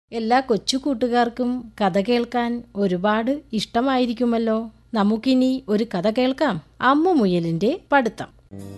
എല്ലാ കൊച്ചു കൂട്ടുകാർക്കും കഥ കേൾക്കാൻ ഒരുപാട് ഇഷ്ടമായിരിക്കുമല്ലോ നമുക്കിനി ഒരു കഥ കേൾക്കാം അമ്മു മുയലിന്റെ പഠിത്തം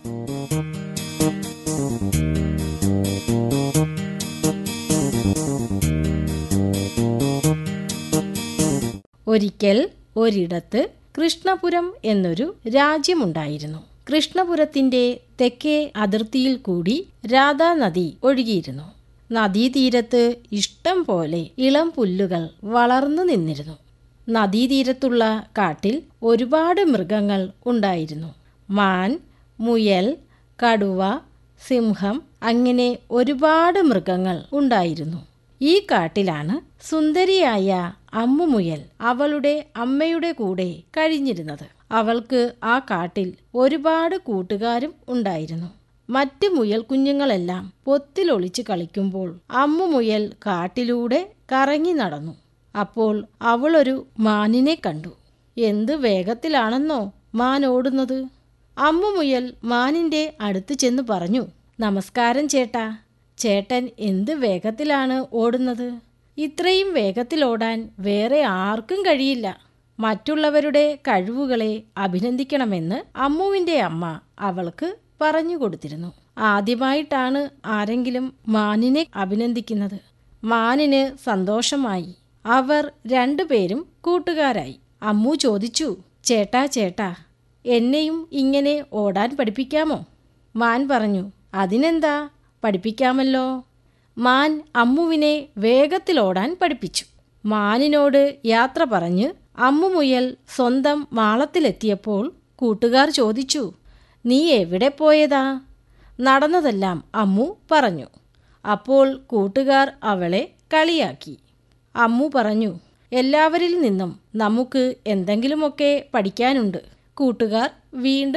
ഒരിക്കൽ ഒരിടത്ത് കൃഷ്ണപുരം എന്നൊരു രാജ്യമുണ്ടായിരുന്നു കൃഷ്ണപുരത്തിന്റെ തെക്കേ അതിർത്തിയിൽ കൂടി രാധാ നദി ഒഴുകിയിരുന്നു നദീതീരത്ത് ഇഷ്ടം പോലെ ഇളം പുല്ലുകൾ വളർന്നു നിന്നിരുന്നു നദീതീരത്തുള്ള കാട്ടിൽ ഒരുപാട് മൃഗങ്ങൾ ഉണ്ടായിരുന്നു മാൻ മുയൽ കടുവ സിംഹം അങ്ങനെ ഒരുപാട് മൃഗങ്ങൾ ഉണ്ടായിരുന്നു ഈ കാട്ടിലാണ് സുന്ദരിയായ അമ്മുമുയൽ അവളുടെ അമ്മയുടെ കൂടെ കഴിഞ്ഞിരുന്നത് അവൾക്ക് ആ കാട്ടിൽ ഒരുപാട് കൂട്ടുകാരും ഉണ്ടായിരുന്നു മറ്റ് മുയൽ കുഞ്ഞുങ്ങളെല്ലാം പൊത്തിലൊളിച്ച് കളിക്കുമ്പോൾ അമ്മുമുയൽ കാട്ടിലൂടെ കറങ്ങി നടന്നു അപ്പോൾ അവളൊരു മാനിനെ കണ്ടു എന്ത് വേഗത്തിലാണെന്നോ മാൻ ഓടുന്നത് അമ്മുമുയൽ മാനിന്റെ അടുത്ത് ചെന്ന് പറഞ്ഞു നമസ്കാരം ചേട്ടാ ചേട്ടൻ എന്ത് വേഗത്തിലാണ് ഓടുന്നത് ഇത്രയും വേഗത്തിൽ ഓടാൻ വേറെ ആർക്കും കഴിയില്ല മറ്റുള്ളവരുടെ കഴിവുകളെ അഭിനന്ദിക്കണമെന്ന് അമ്മുവിന്റെ അമ്മ അവൾക്ക് പറഞ്ഞു കൊടുത്തിരുന്നു ആദ്യമായിട്ടാണ് ആരെങ്കിലും മാനിനെ അഭിനന്ദിക്കുന്നത് മാനിന് സന്തോഷമായി അവർ രണ്ടുപേരും കൂട്ടുകാരായി അമ്മു ചോദിച്ചു ചേട്ടാ ചേട്ടാ എന്നെയും ഇങ്ങനെ ഓടാൻ പഠിപ്പിക്കാമോ മാൻ പറഞ്ഞു അതിനെന്താ പഠിപ്പിക്കാമല്ലോ മാൻ അമ്മുവിനെ വേഗത്തിലോടാൻ പഠിപ്പിച്ചു മാനിനോട് യാത്ര പറഞ്ഞ് അമ്മുമുയൽ സ്വന്തം മാളത്തിലെത്തിയപ്പോൾ കൂട്ടുകാർ ചോദിച്ചു നീ എവിടെ പോയതാ നടന്നതെല്ലാം അമ്മു പറഞ്ഞു അപ്പോൾ കൂട്ടുകാർ അവളെ കളിയാക്കി അമ്മു പറഞ്ഞു എല്ലാവരിൽ നിന്നും നമുക്ക് എന്തെങ്കിലുമൊക്കെ പഠിക്കാനുണ്ട് കൂട്ടുകാർ വീണ്ടും